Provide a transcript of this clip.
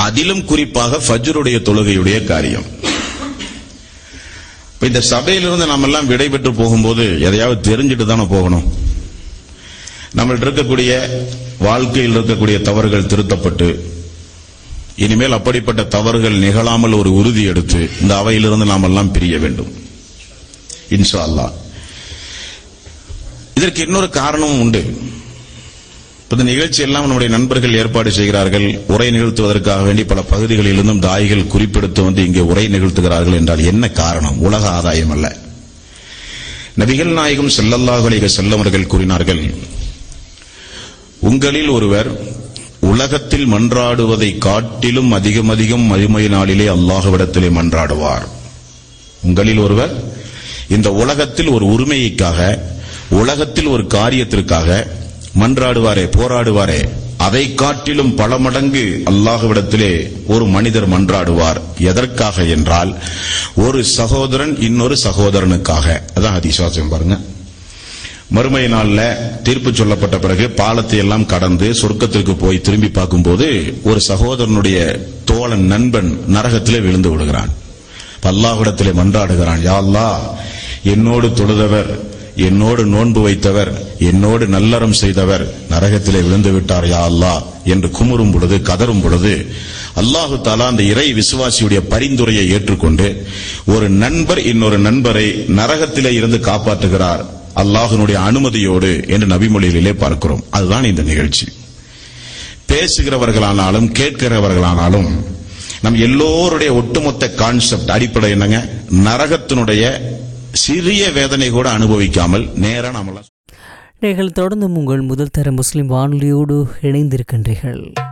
அதிலும் குறிப்பாக ஃபஜ்ருடைய தொழுகையுடைய காரியம் இப்ப இந்த சபையிலிருந்து நம்ம எல்லாம் விடைபெற்று போகும்போது எதையாவது தெரிஞ்சுட்டு தானே போகணும் நம்மள்ட்ட இருக்கக்கூடிய வாழ்க்கையில் இருக்கக்கூடிய தவறுகள் திருத்தப்பட்டு இனிமேல் அப்படிப்பட்ட தவறுகள் நிகழாமல் ஒரு உறுதி எடுத்து இந்த அவையிலிருந்து நாம் எல்லாம் பிரிய வேண்டும் இன்ஷா அல்லாஹ் இதற்கு இன்னொரு காரணமும் உண்டு இப்ப இந்த நிகழ்ச்சி எல்லாம் நம்முடைய நண்பர்கள் ஏற்பாடு செய்கிறார்கள் உரை நிகழ்த்துவதற்காக வேண்டி பல பகுதிகளிலிருந்தும் தாய்கள் குறிப்பெடுத்து வந்து இங்கே உரை நிகழ்த்துகிறார்கள் என்றால் என்ன காரணம் உலக ஆதாயம் அல்ல நபிகள் நாயகம் ஸல்லல்லாஹு அலைஹி வஸல்லம் அவர்கள் கூறினார்கள் உங்களில் ஒருவர் உலகத்தில் மன்றாடுவதை காட்டிலும் அதிகம் அதிகம் மறுமை நாளிலே அல்லாஹ்விடத்திலே மன்றாடுவார் உங்களில் ஒருவர் இந்த உலகத்தில் ஒரு உரிமைக்காக உலகத்தில் ஒரு காரியத்திற்காக மன்றாடுவாரே போராடுவாரே அதை காட்டிலும் பல மடங்கு அல்லாஹ்விடத்திலே ஒரு மனிதர் மன்றாடுவார் எதற்காக என்றால் ஒரு சகோதரன் இன்னொரு சகோதரனுக்காக அதான் அதிசுவாசம் பாருங்க மறுமை நாள்ல தீர்ப்பு சொல்லப்பட்ட பிறகு பாலத்தை எல்லாம் கடந்து சொர்க்கத்திற்கு போய் திரும்பி பார்க்கும்போது ஒரு சகோதரனுடைய தோழன் நண்பன் நரகத்திலே விழுந்து விடுகிறான் அப்ப அல்லாஹ்விடத்திலே மன்றாடுகிறான் யா அல்லாஹ் என்னோடு தொழுதவர் என்னோடு நோன்பு வைத்தவர் என்னோடு நல்லறம் செய்தவர் நரகத்திலே விழுந்து விட்டார் யா அல்லாஹ் என்று குமுறும் பொழுது கதறும் பொழுது அல்லாஹு தாலா அந்த இறை விசுவாசியுடைய பரிந்துரையை ஏற்றுக்கொண்டு ஒரு நண்பர் இன்னொரு நண்பரை நரகத்திலே இருந்து காப்பாற்றுகிறார் அல்லாஹ்வினுடைய அனுமதியோடு என்று நபிமொழிகளிலே பார்க்கிறோம் அதுதான் இந்த நிகழ்ச்சி பேசுகிறவர்களானாலும் கேட்கிறவர்களானாலும் நம் எல்லோருடைய ஒட்டுமொத்த கான்செப்ட் அடிப்படை என்னங்க நரகத்தினுடைய சிறிய வேதனை கூட அனுபவிக்காமல் நேரா நம்மள நீங்கள் தொடர்ந்து உங்கள் முதல் தர முஸ்லிம் வானொலியோடு இணைந்திருக்கின்றீர்கள்